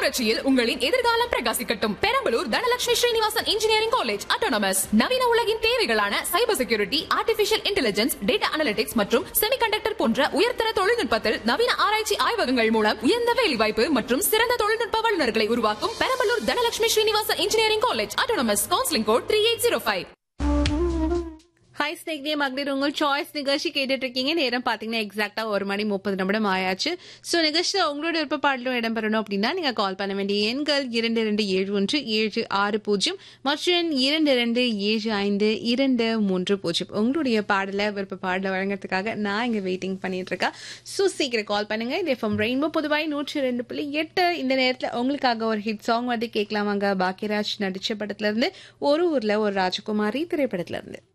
புரட்சியில் உங்களின் எதிர்காலம் பிரகாசிக்கட்டும் Perambalur Dhanalakshmi Srinivasan engineering college autonomous நவீன உலகின் தேவைகளான cyber security artificial intelligence data analytics மற்றும் செமிகண்டக்டர் போன்ற உயர்தர தொழில்நுட்பத்தில் நவீன ஆராய்ச்சி ஆய்வகங்கள் மூலம் உயர்ந்த வேலைவாய்ப்பு மற்றும் சிறந்த தொழில்நுட்ப வல்லுநர்களை உருவாக்கும் Perambalur Dhanalakshmi Srinivasan engineering college autonomous counselling code three eight zero five ஹாய் ஸ்னேக் மகளிர் உங்கள் சாய்ஸ் நிகழ்ச்சி கேட்டுட்டு இருக்கீங்க நேரம் பாத்தீங்கன்னா எக்ஸாக்டா ஒரு மணி முப்பது நிமிடம் ஆயாச்சு ஸோ நிகழ்ச்சியில் உங்களோட விருப்ப பாடலும் இடம்பெறணும் அப்படின்னா நீங்க கால் பண்ண வேண்டிய எண்கள் இரண்டு இரண்டு ஏழு ஒன்று ஏழு ஆறு பூஜ்ஜியம் மற்றும் எண் இரண்டு இரண்டு ஏழு ஐந்து இரண்டு மூன்று பூஜ்ஜியம் உங்களுடைய பாடலை விருப்ப பாடலை வழங்குறதுக்காக நான் இங்க வெயிட்டிங் பண்ணிட்டு இருக்கேன் ஸோ சீக்கிரம் கால் பண்ணுங்க இது எஃப்எம் ரெயின்போ பொதுவாய் நூற்றி ரெண்டு புள்ளி எட்டு இந்த நேரத்தில் உங்களுக்காக ஒரு ஹிட் சாங் வந்து கேட்கலாமாங்க பாக்கியராஜ் நடிச்ச படத்துல இருந்து ஒரு ஊர்ல ஒரு ராஜகுமாரி திரைப்படத்துல இருந்து